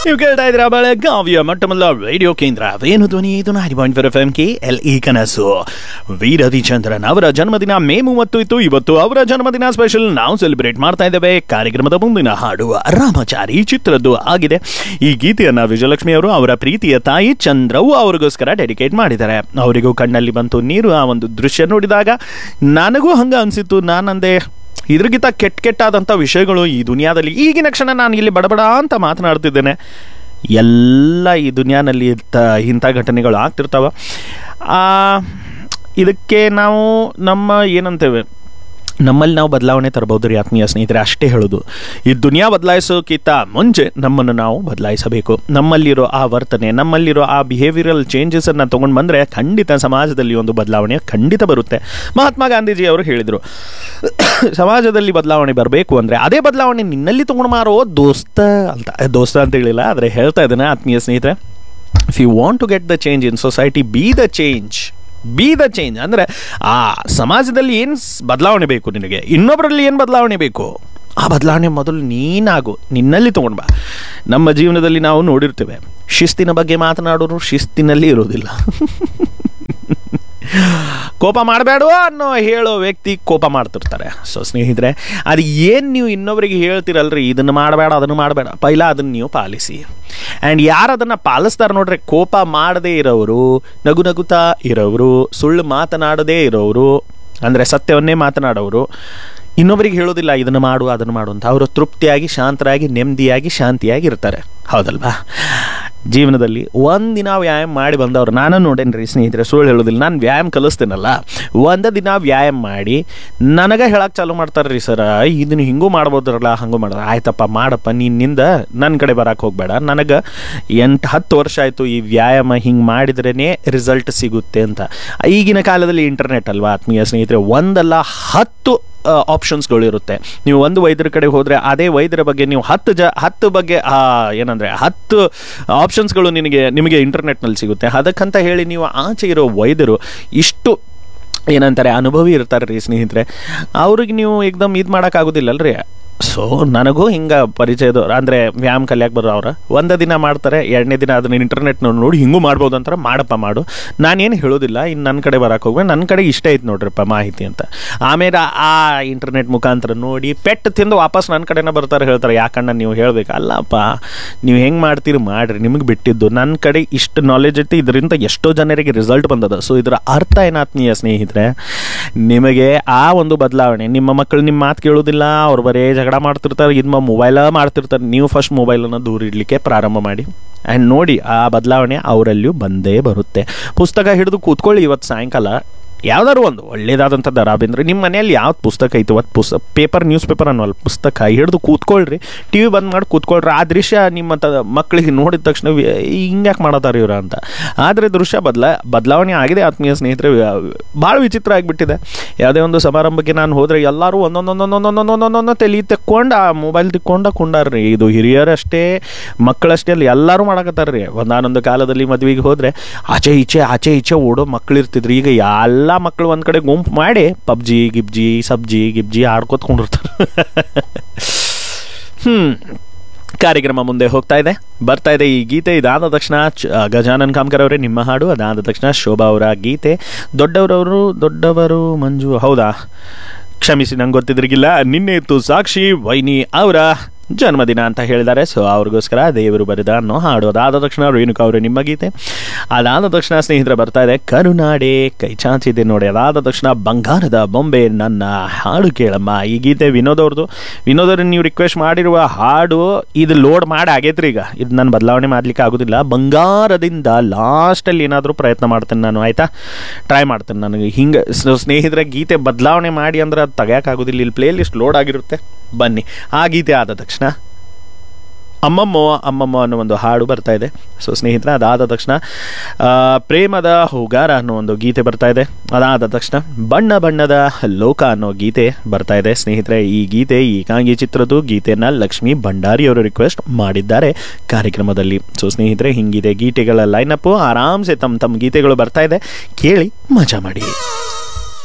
ನೀವು ಕೇಳ್ತಾ ಇದ್ರ ಬೆಳಗಾವಿಯ ಮೊಟ್ಟಮೊದಲ ರೇಡಿಯೋ ಕೇಂದ್ರ ವೇಣು ಧ್ವನಿ ಇದು ನಾಡಿ point four F M K L E ಕನಸು ವಿ ರವಿಚಂದ್ರನ್ ಅವರ ಜನ್ಮದಿನ ಮೇ ಮೂವತ್ತು ಇತ್ತು ಇವತ್ತು ಅವರ ಜನ್ಮದಿನ ಸ್ಪೆಷಲ್ ನಾವು ಸೆಲೆಬ್ರೇಟ್ ಮಾಡ್ತಾ ಇದ್ದೇವೆ ಕಾರ್ಯಕ್ರಮದ ಮುಂದಿನ ಹಾಡು ರಾಮಚಾರಿ ಚಿತ್ರದ್ದು ಆಗಿದೆ ಈ ಗೀತೆಯನ್ನ ವಿಜಯಲಕ್ಷ್ಮಿ ಅವರು ಅವರ ಪ್ರೀತಿಯ ತಾಯಿ ಚಂದ್ರವು ಅವರಿಗೋಸ್ಕರ ಡೆಡಿಕೇಟ್ ಮಾಡಿದ್ದಾರೆ ಅವರಿಗೂ ಕಣ್ಣಲ್ಲಿ ಬಂತು ನೀರು ಆ ಒಂದು ದೃಶ್ಯ ನೋಡಿದಾಗ ನನಗೂ ಹಂಗ ಅನ್ಸಿತ್ತು ನಾನಂದೆ ಇದ್ರಿಗಿಂತ ಕೆಟ್ಟ ಕೆಟ್ಟಾದಂಥ ವಿಷಯಗಳು ಈ ದುನಿಯಾದಲ್ಲಿ ಈಗಿನ ಕ್ಷಣ ನಾನು ಇಲ್ಲಿ ಬಡಬಡ ಅಂತ ಮಾತನಾಡ್ತಿದ್ದೇನೆ ಎಲ್ಲ ಈ ದುನಿಯಾನಲ್ಲಿ ಇಂಥ ಇಂಥ ಘಟನೆಗಳು ಆಗ್ತಿರ್ತಾವ ಆ, ಇದಕ್ಕೆ ನಾವು ನಮ್ಮ ಏನಂತೇವೆ ನಮ್ಮಲ್ಲಿ ನಾವು ಬದಲಾವಣೆ ತರಬಹುದು ರೀ ಆತ್ಮೀಯ ಸ್ನೇಹಿತರೆ ಅಷ್ಟೇ ಹೇಳೋದು ಈ ದುನಿಯಾ ಬದಲಾಯಿಸೋಕ್ಕಿಂತ ಮುಂಚೆ ನಮ್ಮನ್ನು ನಾವು ಬದಲಾಯಿಸಬೇಕು ನಮ್ಮಲ್ಲಿರೋ ಆ ವರ್ತನೆ ನಮ್ಮಲ್ಲಿರೋ ಆ ಬಿಹೇವಿಯರಲ್ ಚೇಂಜಸನ್ನು ತೊಗೊಂಡು ಬಂದರೆ ಖಂಡಿತ ಸಮಾಜದಲ್ಲಿ ಒಂದು ಬದಲಾವಣೆ ಖಂಡಿತ ಬರುತ್ತೆ ಮಹಾತ್ಮ ಗಾಂಧೀಜಿ ಅವರು ಹೇಳಿದರು ಸಮಾಜದಲ್ಲಿ ಬದಲಾವಣೆ ಬರಬೇಕು ಅಂದರೆ ಅದೇ ಬದಲಾವಣೆ ನಿನ್ನಲ್ಲಿ ತೊಗೊಂಡು ಮಾರೋ ದೋಸ್ತ ಅಂತ ದೋಸ್ತ ಅಂತ ಹೇಳಿಲ್ಲ ಆದರೆ ಹೇಳ್ತಾ ಇದ್ದೇನೆ ಆತ್ಮೀಯ ಸ್ನೇಹಿತರೆ if you want to get the change in society be the change be the change ಅಂದರೆ ಆ ಸಮಾಜದಲ್ಲಿ ಏನು ಬದಲಾವಣೆ ಬೇಕು ನಿನಗೆ ಇನ್ನೊಬ್ಬರಲ್ಲಿ ಏನು ಬದಲಾವಣೆ ಬೇಕು ಆ ಬದಲಾವಣೆ ಮೊದಲು ನೀನಾಗು ನಿನ್ನಲ್ಲಿ ತೊಗೊಂಡು ಬಾ ನಮ್ಮ ಜೀವನದಲ್ಲಿ ನಾವು ನೋಡಿರ್ತೇವೆ ಶಿಸ್ತಿನ ಬಗ್ಗೆ ಮಾತನಾಡೋರು ಶಿಸ್ತಿನಲ್ಲಿ ಇರೋದಿಲ್ಲ ಕೋಪ ಮಾಡಬೇಡ ಅನ್ನೋ ಹೇಳೋ ವ್ಯಕ್ತಿ ಕೋಪ ಮಾಡ್ತಿರ್ತಾರೆ ಸೊ ಸ್ನೇಹಿತರೆ ಅದು ಏನು ನೀವು ಇನ್ನೊಬ್ಬರಿಗೆ ಹೇಳ್ತಿರಲ್ರಿ ಇದನ್ನು ಮಾಡಬೇಡ ಅದನ್ನು ಮಾಡಬೇಡ ಪೈಲ ಅದನ್ನು ನೀವು ಪಾಲಿಸಿ ಆ್ಯಂಡ್ ಯಾರು ಅದನ್ನು ಪಾಲಿಸ್ತಾರೆ ನೋಡ್ರಿ ಕೋಪ ಮಾಡದೇ ಇರೋರು ನಗು ನಗುತ್ತಾ ಇರೋರು ಸುಳ್ಳು ಮಾತನಾಡದೇ ಇರೋರು ಅಂದರೆ ಸತ್ಯವನ್ನೇ ಮಾತನಾಡೋರು ಇನ್ನೊಬ್ಬರಿಗೆ ಹೇಳೋದಿಲ್ಲ ಇದನ್ನು ಮಾಡು ಅದನ್ನು ಮಾಡು ಅಂತ ಅವರು ತೃಪ್ತಿಯಾಗಿ ಶಾಂತರಾಗಿ ನೆಮ್ಮದಿಯಾಗಿ ಶಾಂತಿಯಾಗಿ ಇರ್ತಾರೆ ಹೌದಲ್ವಾ ಜೀವನದಲ್ಲಿ ಒಂದಿನ ವ್ಯಾಯಾಮ ಮಾಡಿ ಬಂದವ್ರು ನಾನು ನೋಡೇನ್ರಿ ಸ್ನೇಹಿತರೆ ಸುಳ್ಳು ಹೇಳೋದಿಲ್ಲ ನಾನು ವ್ಯಾಯಾಮ ಕಲಿಸ್ತೀನಲ್ಲ ಒಂದು ದಿನ ವ್ಯಾಯಾಮ ಮಾಡಿ ನನಗೆ ಹೇಳಕ್ಕೆ ಚಾಲು ಮಾಡ್ತಾರೆ ರೀ ಸರ ಇದನ್ನು ಹಿಂಗೂ ಮಾಡ್ಬೋದ್ರಲ್ಲ ಹಂಗೂ ಮಾಡೋದು ಆಯ್ತಪ್ಪ ಮಾಡಪ್ಪ ನಿನ್ನಿಂದ ನನ್ನ ಕಡೆ ಬರಕ್ಕೆ ಹೋಗಬೇಡ ನನಗೆ ಎಂಟು ಹತ್ತು ವರ್ಷ ಆಯಿತು ಈ ವ್ಯಾಯಾಮ ಹಿಂಗೆ ಮಾಡಿದ್ರೇ ರಿಸಲ್ಟ್ ಸಿಗುತ್ತೆ ಅಂತ ಈಗಿನ ಕಾಲದಲ್ಲಿ ಇಂಟರ್ನೆಟ್ ಅಲ್ವಾ ಆತ್ಮೀಯ ಸ್ನೇಹಿತರೆ ಒಂದಲ್ಲ ಹತ್ತು ಆಪ್ಷನ್ಸ್ಗಳು ಇರುತ್ತೆ ನೀವು ಒಂದು ವೈದ್ಯರ ಕಡೆ ಹೋದರೆ ಅದೇ ವೈದ್ಯರ ಬಗ್ಗೆ ನೀವು ಹತ್ತು ಜ ಹತ್ತು ಬಗ್ಗೆ ಆ, ಏನಂದ್ರೆ ಹತ್ತು ಆಪ್ಷನ್ಸ್ಗಳು ನಿನಗೆ ನಿಮಗೆ ಇಂಟರ್ನೆಟ್ನಲ್ಲಿ ಸಿಗುತ್ತೆ ಅದಕ್ಕಂತ ಹೇಳಿ ನೀವು ಆಚೆ ಇರೋ ವೈದ್ಯರು ಇಷ್ಟು ಏನಂತಾರೆ ಅನುಭವಿ ಇರ್ತಾರೆ ರೀ ಸ್ನೇಹಿತರೆ ಅವ್ರಿಗೆ ನೀವು ಏಕ್ದಮ್ ಇದು ಮಾಡೋಕ್ಕಾಗೋದಿಲ್ಲಲ್ರಿ ಸೊ ನನಗೂ ಹಿಂಗೆ ಪರಿಚಯದವ್ರು ಅಂದರೆ ವ್ಯಾಯಾಮ ಕಲಿಯಾಕೆ ಬರೋ ಅವ್ರು ಒಂದು ದಿನ ಮಾಡ್ತಾರೆ ಎರಡನೇ ದಿನ ಅದನ್ನ ಇಂಟರ್ನೆಟ್ನ ನೋಡಿ ಹಿಂಗೂ ಮಾಡ್ಬೋದು ಅಂತಾರೆ ಮಾಡಪ್ಪ ಮಾಡು ನಾನೇನು ಹೇಳೋದಿಲ್ಲ ಇನ್ನು ನನ್ನ ಕಡೆ ಬರಕ್ಕೆ ಹೋಗ್ಬೇಕು ನನ್ನ ಕಡೆ ಇಷ್ಟ ಐತೆ ನೋಡ್ರಿಪ್ಪ ಮಾಹಿತಿ ಅಂತ ಆಮೇಲೆ ಆ ಇಂಟರ್ನೆಟ್ ಮುಖಾಂತರ ನೋಡಿ ಪೆಟ್ಟು ತಿಂದು ವಾಪಸ್ ನನ್ನ ಕಡೆನೇ ಬರ್ತಾರೆ ಹೇಳ್ತಾರೆ ಯಾಕಣ್ಣ ನೀವು ಹೇಳಬೇಕು ಅಲ್ಲಪ್ಪ ನೀವು ಹೆಂಗೆ ಮಾಡ್ತೀರಿ ಮಾಡಿರಿ ನಿಮಗೆ ಬಿಟ್ಟಿದ್ದು ನನ್ನ ಕಡೆ ಇಷ್ಟು ನಾಲೆಜ್ ಐತಿ ಇದರಿಂದ ಎಷ್ಟೋ ಜನರಿಗೆ ರಿಸಲ್ಟ್ ಬಂದದ ಸೊ ಇದರ ಅರ್ಥ ಏನಾತ್ಮೀಯ ಸ್ನೇಹಿತರೆ ನಿಮಗೆ ಆ ಒಂದು ಬದಲಾವಣೆ ನಿಮ್ಮ ಮಕ್ಕಳು ನಿಮ್ಮ ಮಾತು ಕೇಳೋದಿಲ್ಲ ಅವ್ರು ಬರೇ ಜಗಳ ಮಾಡ್ತಿರ್ತಾರೆ ಇದು ಮೊಬೈಲ ಮಾಡ್ತಿರ್ತಾರೆ ನೀವು ಫಸ್ಟ್ ಮೊಬೈಲನ್ನು ದೂರ ಇಡಲಿಕ್ಕೆ ಪ್ರಾರಂಭ ಮಾಡಿ ಆ್ಯಂಡ್ ನೋಡಿ ಆ ಬದಲಾವಣೆ ಅವರಲ್ಲಿಯೂ ಬಂದೇ ಬರುತ್ತೆ ಪುಸ್ತಕ ಹಿಡಿದು ಕೂತ್ಕೊಳ್ಳಿ ಇವತ್ತು ಸಾಯಂಕಾಲ ಯಾವ್ದಾದ್ರು ಒಂದು ಒಳ್ಳೇದಾದಂಥ ದರಾಬೇಂದ್ರೆ ನಿಮ್ಮ ಮನೆಯಲ್ಲಿ ಯಾವ್ದು ಪುಸ್ತಕ ಐತೆ ಅವತ್ತು ಪುಸ್ತಕ ಪೇಪರ್ ನ್ಯೂಸ್ ಪೇಪರ್ ಅನ್ನೋಲ್ಲ ಪುಸ್ತಕ ಹಿಡಿದು ಕೂತ್ಕೊಳ್ರಿ ಟಿ ವಿ ಬಂದ್ ಮಾಡಿ ಕೂತ್ಕೊಳ್ರಿ ಆ ದೃಶ್ಯ ನಿಮ್ಮ ತ ಮಕ್ಕಳಿಗೆ ನೋಡಿದ ತಕ್ಷಣ ಹಿಂಗ್ಯಾಕೆ ಮಾಡತಾರೆ ಇವ್ರು ಅಂತ ಆದರೆ ದೃಶ್ಯ ಬದಲ ಬದಲಾವಣೆ ಆಗಿದೆ ಆತ್ಮೀಯ ಸ್ನೇಹಿತರೆ ಭಾಳ ವಿಚಿತ್ರ ಆಗಿಬಿಟ್ಟಿದೆ ಯಾವುದೇ ಒಂದು ಸಮಾರಂಭಕ್ಕೆ ನಾನು ಹೋದರೆ ಎಲ್ಲರೂ ಒಂದೊಂದೊಂದೊಂದೊಂದೊಂದೊಂದೊಂದೊಂದೊಂದು ತಲೆ ತೆಕ್ಕೊಂಡು ಆ ಮೊಬೈಲ್ ತಿಕ್ಕೊಂಡ ಕುಂಡಾರ್ರಿ ಇದು ಹಿರಿಯರಷ್ಟೇ ಮಕ್ಕಳಷ್ಟೇ ಅಲ್ಲ ಎಲ್ಲರೂ ಮಾಡಕತ್ತಾರ ರೀ ಒಂದಾನೊಂದು ಕಾಲದಲ್ಲಿ ಮದುವೆಗೆ ಹೋದರೆ ಆಚೆ ಈಚೆ ಆಚೆ ಈಚೆ ಓಡೋ ಮಕ್ಳು ಇರ್ತಿದ್ರು ಈಗ ಎಲ್ಲ ಮಕ್ಕಳು ಒಂದು ಕಡೆ ಗುಂಪು ಮಾಡಿ ಪಬ್ಜಿ ಗಿಬ್ಜಿ ಸಬ್ಜಿ ಗಿಬ್ಜಿ ಆಡ್ಕೊತ್ಕೊಂಡಿರ್ತಾರೆ ಹ್ಮ್ ಕಾರ್ಯಕ್ರಮ ಮುಂದೆ ಹೋಗ್ತಾ ಇದೆ ಬರ್ತಾ ಇದೆ ಈ ಗೀತೆ ಇದಾದ ತಕ್ಷಣ ಚ- ಗಜಾನನ್ ಕಾಮ್ಕರ್ ಅವರೇ ನಿಮ್ಮ ಹಾಡು ಅದಾದ ತಕ್ಷಣ ಶೋಭಾ ಅವರ ಗೀತೆ ದೊಡ್ಡವರವರು ದೊಡ್ಡವರು ಮಂಜು ಹೌದಾ ಕ್ಷಮಿಸಿ ನಂಗೆ ಗೊತ್ತಿದ್ರಿಗಿಲ್ಲ ನಿನ್ನೆ ಇತ್ತು ಸಾಕ್ಷಿ ವೈನಿ ಅವರ ಜನ್ಮದಿನ ಅಂತ ಹೇಳಿದ್ದಾರೆ ಸೊ ಅವ್ರಿಗೋಸ್ಕರ ದೇವರು ಬರೆದ ಅನ್ನೋ ಹಾಡು ಅದಾದ ತಕ್ಷಣ ರೇಣುಕಾ ಅವರು ನಿಮ್ಮ ಗೀತೆ ಅದಾದ ತಕ್ಷಣ ಸ್ನೇಹಿತರ ಬರ್ತಾ ಇದೆ ಕರುನಾಡೆ ಕೈ ಚಾಚಿದೆ ನೋಡಿ ಅದಾದ ತಕ್ಷಣ ಬಂಗಾರದ ಬೊಂಬೆ ನನ್ನ ಹಾಡು ಕೇಳಮ್ಮ ಈ ಗೀತೆ ವಿನೋದ್ ಅವ್ರದ್ದು ವಿನೋದ್ ಅವ್ರನ್ನ ನೀವು ರಿಕ್ವೆಸ್ಟ್ ಮಾಡಿರುವ ಹಾಡು ಇದು ಲೋಡ್ ಮಾಡಿ ಆಗೈತ್ರಿ ಈಗ ಇದು ನಾನು ಬದಲಾವಣೆ ಮಾಡ್ಲಿಕ್ಕೆ ಆಗೋದಿಲ್ಲ ಬಂಗಾರದಿಂದ ಲಾಸ್ಟಲ್ಲಿ ಏನಾದರೂ ಪ್ರಯತ್ನ ಮಾಡ್ತೇನೆ ನಾನು ಆಯ್ತಾ ಟ್ರೈ ಮಾಡ್ತೇನೆ ನನಗೆ ಹಿಂಗೆ ಸ್- ಸ್ನೇಹಿತರ ಗೀತೆ ಬದಲಾವಣೆ ಮಾಡಿ ಅಂದ್ರೆ ಅದು ತೆಗಿಯೋಕ್ಕಾಗೋದಿಲ್ಲ ಇಲ್ಲಿ ಪ್ಲೇ ಲಿಸ್ಟ್ ಲೋಡ್ ಆಗಿರುತ್ತೆ ಬನ್ನಿ ಆ ಗೀತೆ ಆದ ತಕ್ಷಣ ಅಮ್ಮಮ್ಮ ಅಮ್ಮಮ್ಮ ಅನ್ನೋ ಒಂದು ಹಾಡು ಬರ್ತಾ ಇದೆ ಸೊ ಸ್ನೇಹಿತರೆ ಅದಾದ ತಕ್ಷಣ ಆ, ಪ್ರೇಮದ ಹೂಗಾರ ಅನ್ನೋ ಒಂದು ಗೀತೆ ಬರ್ತಾ ಇದೆ ಅದಾದ ತಕ್ಷಣ ಬಣ್ಣ ಬಣ್ಣದ ಲೋಕ ಅನ್ನೋ ಗೀತೆ ಬರ್ತಾ ಇದೆ ಸ್ನೇಹಿತರೆ ಈ ಗೀತೆ ಏಕಾಂಗಿ ಚಿತ್ರದ್ದು ಗೀತೆಯನ್ನ ಲಕ್ಷ್ಮಿ ಭಂಡಾರಿ ಅವರು ರಿಕ್ವೆಸ್ಟ್ ಮಾಡಿದ್ದಾರೆ ಕಾರ್ಯಕ್ರಮದಲ್ಲಿ ಸೊ ಸ್ನೇಹಿತರೆ ಹಿಂಗಿದೆ ಗೀತೆಗಳ ಲೈನಪ್ಪು ಆರಾಮ್ಸೆ ತಮ್ಮ ತಮ್ಮ ಗೀತೆಗಳು ಬರ್ತಾ ಇದೆ ಕೇಳಿ ಮಜಾ ಮಾಡಿ